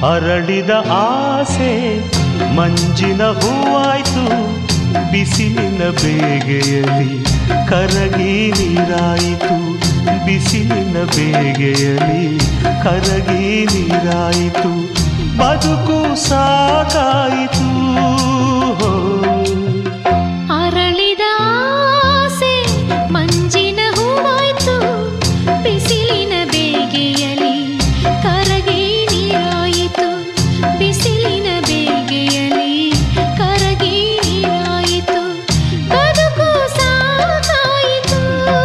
ಅರಳಿದ ಆಸೆ ಮಂಜಿನ ಹೂವಾಯ್ತು ಬಿಸಿಲಿನ ಬೇಗೆಯಲ್ಲಿ ಕರಗಿ ನೀರಾಯಿತು ಬಿಸಿಲಿನ ಬೇಗೆಯಲ್ಲಿ ಕರಗಿ ನೀರಾಯಿತು ಬದುಕು ಸಾಕಾಯಿತು ಅರಳಿದ ಆಸೆ ಮಂಜಿನ ಹೂವಾಯ್ತು ಬಿಸಿಲಿನ ಬೇಗೆಯಲಿ ಕರಗಿ ನೀರಾಯಿತು ಬಿಸಿಲಿನ ಬೇಗೆಯಲಿ ಕರಗಿ ನೀರಾಯಿತು ಬದುಕು ಸಾಕಾಯಿತು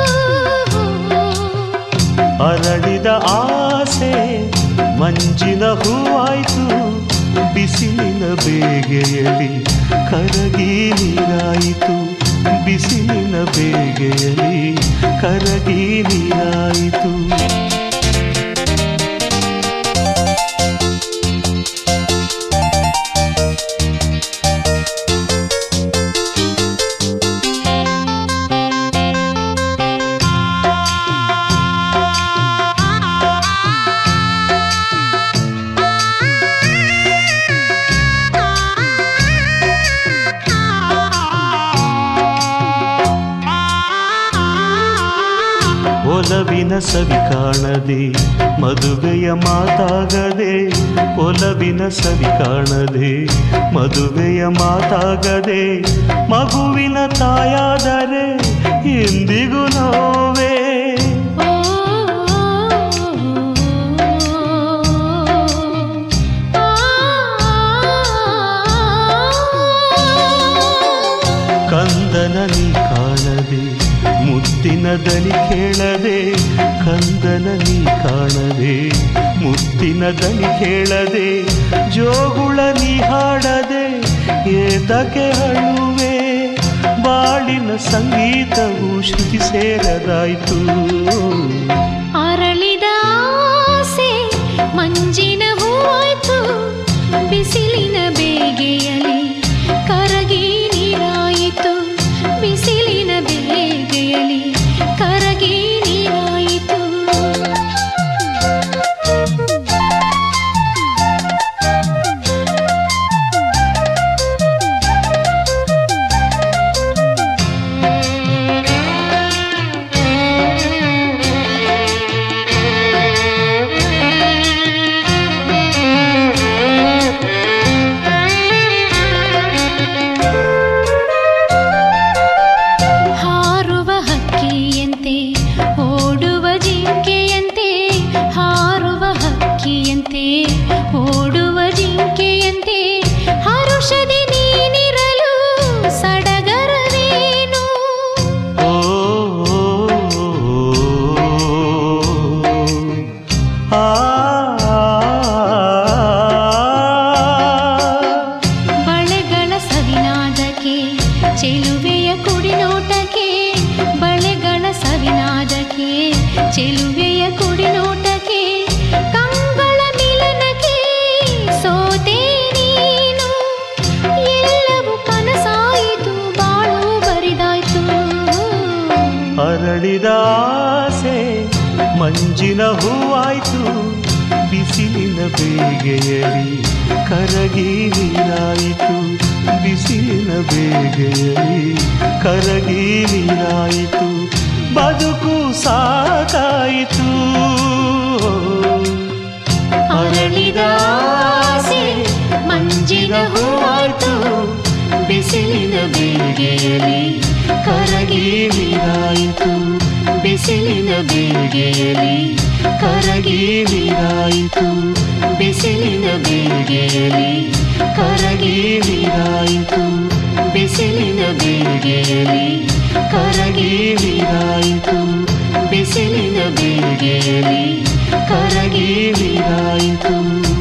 ಅರಳಿದ ಆಸೆ ಮಂಜಿನ ಹೂವಾಯ್ತು ಬಿಸಿಲಿನ ಬೇಗೆಯಲ್ಲಿ ಕರಗಿ ನೀರಾಯಿತು ಬಿಸಿಲಿನ ಬೇಗೆಯಲ್ಲಿ ಕರಗಿ ನೀರಾಯಿತು ಒಲವಿನ ಸವಿ ಕಾಣದೆ ಮದುವೆಯ ಮಾತಾಗದೆ ಒಲವಿನ ಸವಿ ಕಾಣದೆ ಮದುವೆಯ ಮಾತಾಗದೆ ಮಗುವಿನ ತಾಯಾದರೆ ಎಂದಿಗೂ ನೋವೇ ಓ ಕಂದನ ನೀ ಕಾಣದೆ ಮುತ್ತಿನ ದನಿ ಕೇಳದೆ ಕಂದನ ನೀ ಕಾಣದೆ ಮುತ್ತಿನ ದನಿ ಕೇಳದೆ ಜೋಗುಳ ನೀ ಹಾಡದೆ ಏತಕ್ಕೆ ಅಳುವೆ ಬಾಳಿನ ಸಂಗೀತವು ಶ್ರುತಿ ಸೇರದಾಯ್ತು ಅರಳಿದ ಆಸೆ ಮಂಜಿನ ಹೂವಾಯ್ತು ಬಿಸಿಲಿನ ಬೇಗೆಯಲಿ ಕರಗಿ ನೀರಾಯಿತು ಬಿಸಿಲಿನ ಬೇಗೆಯಲಿ ಕರಗಿ ನೀರಾಯಿತು ಹಾರುವ ಹಕ್ಕಿಯಂತೆ ಓಡುವ ಜಿಂಕೆಯಂತೆ ಹಾರುವ ಹಕ್ಕಿಯಂತೆ ಓಡುವ ಜಿಂಕೆಯಂತೆ ಹರುಷದಿ ನೀನಿರಲು ಸಡಗರವೇನು ಓ ಆ ಬಳೆಗಳ ಸವಿನಾದಕ್ಕೆ ಚೆಲುವೆಯ ಕುಡಿನೋಟಕ್ಕೆ ಬಳೆಗಳ ಸವಿನಾದಕ್ಕೆ ಚೆಲುವೆಯ ಕುಡಿನೋಟಕ್ಕೆ ಕಂಗಳ ಮಿಲನಕ್ಕೆ ಸೋತೆ ನೀನು ಎಲ್ಲವೂ ಕನಸಾಯಿತು ಬಾಳು ಬರಿದಾಯ್ತು ಅರಳಿದ ಆಸೆ ಮಂಜಿನ ಹೂವಾಯ್ತು ಬಿಸಿಲಿನ ಬೇಗೆಯಲಿ ಕರಗಿ ನೀರಾಯಿತು ಬಿಸಿಲಿನ ಬೇಗೆಯಲಿ ಕರಗಿ ನೀರಾಯಿತು ಬದುಕು ಸಾಕಾಯಿತು ಅರಳಿದ ಆಸೆ ಮಂಜಿನ ಹೂವಾಯ್ತು ಬಿಸಿಲಿನ ಬೇಗೆಯಲಿ ಕರಗಿ ನೀರಾಯಿತು ಬಿಸಿಲಿನ ಬೇಗೆಯಲಿ ಕರಗಿ ನೀರಾಯಿತು ಬಿಸಿಲಿನ ಬೇಗೆಯಲಿ ಕರಗಿ ನೀರಾಯಿತು ಬಿಸಿಲಿನ ಬೇಗೆಯಲಿ ಕರಗಿ ನೀರಾಯಿತು ಬಿಸಿಲಿನ ಬೇಗೆಯಲಿ ಕರಗಿ ನೀರಾಯಿತು